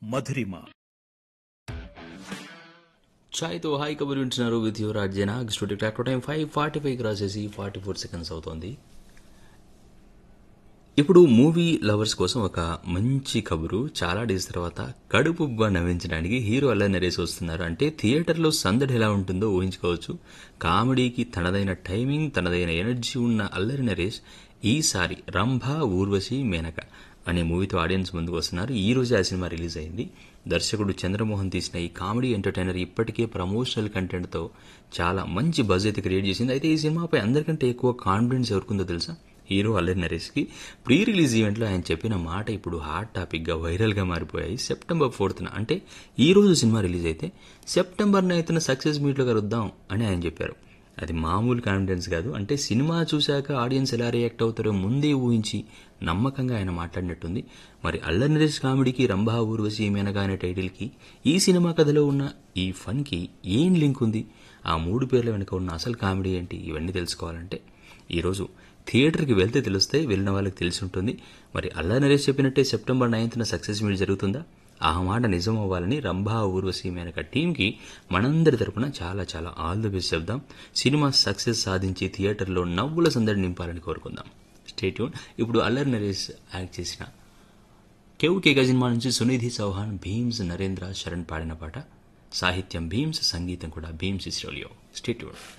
మధురిమ ఛాయ్తో హాయ్ కబుర్ వింటున్నారు విత్ యువర్ అర్జన స్టూడియో ట్రాక్టర్ టైం ఫైవ్ ఫార్టీ ఫైవ్ రాసేసి ఫార్టీ ఫోర్ సెకండ్స్ అవుతోంది ఇప్పుడు మూవీ లవర్స్ కోసం ఒక మంచి కబురు చాలా డేస్ తర్వాత కడుపుబ్బా నవ్వించడానికి హీరో అల్ల నరేసి వస్తున్నారు అంటే థియేటర్లో సందడి ఎలా ఉంటుందో ఊహించుకోవచ్చు కామెడీకి తనదైన టైమింగ్ తనదైన ఎనర్జీ ఉన్న అల్లరి నరేష్ ఈసారి రంభ ఊర్వశి మేనక అనే మూవీతో ఆడియన్స్ ముందుకు వస్తున్నారు ఈ రోజే ఆ సినిమా రిలీజ్ అయింది దర్శకుడు చంద్రమోహన్ తీసిన ఈ కామెడీ ఎంటర్టైనర్ ఇప్పటికే ప్రమోషనల్ కంటెంట్తో చాలా మంచి బజ్ అయితే క్రియేట్ చేసింది అయితే ఈ సినిమాపై అందరికంటే ఎక్కువ కాన్ఫిడెన్స్ ఎవరికుందో తెలుసా హీరో అల్లరి నరేష్కి ప్రీ రిలీజ్ ఈవెంట్లో ఆయన చెప్పిన మాట ఇప్పుడు హాట్ టాపిక్గా వైరల్గా మారిపోయాయి సెప్టెంబర్ ఫోర్త్న అంటే ఈ రోజు సినిమా రిలీజ్ అయితే సెప్టెంబర్ నైన్త్న సక్సెస్ మీట్లో కలుద్దాం అని ఆయన చెప్పారు అది మామూలు కాన్ఫిడెన్స్ కాదు అంటే సినిమా చూశాక ఆడియన్స్ ఎలా రియాక్ట్ అవుతారో ముందే ఊహించి నమ్మకంగా ఆయన మాట్లాడినట్టుంది మరి అల్లరి నరేష్ కామెడీకి రంభా ఊర్వశి మేనగా అనే టైటిల్కి ఈ సినిమా కథలో ఉన్న ఈ ఫన్కి ఏం లింక్ ఉంది ఆ మూడు పేర్ల వెనుక ఉన్న అసలు కామెడీ ఏంటి ఇవన్నీ తెలుసుకోవాలంటే ఈరోజు థియేటర్కి వెళ్తే తెలుస్తాయి వెళ్ళిన వాళ్ళకి తెలిసి ఉంటుంది మరి అల్లా నరేష్ చెప్పినట్టే సెప్టెంబర్ నైన్త్న సక్సెస్ మీట్ జరుగుతుందా ఆ మాట నిజం అవ్వాలని రంభా ఊర్వశి మేనక టీంకి మనందరి తరపున చాలా చాలా ఆల్ ది బెస్ట్ చెప్దాం సినిమా సక్సెస్ సాధించి థియేటర్లో నవ్వుల సందడి నింపాలని కోరుకుందాం స్టేట్యూన్ ఇప్పుడు అల్లరి నరేష్ యాక్ట్ చేసిన కేవ్ కేగా సినిమా నుంచి సునిధి చౌహాన్ భీమ్స్ నరేంద్ర శరణ్ పాడిన పాట సాహిత్యం భీమ్స్ సంగీతం కూడా భీమ్స్ ఇస్రోలియో స్టేట్యూన్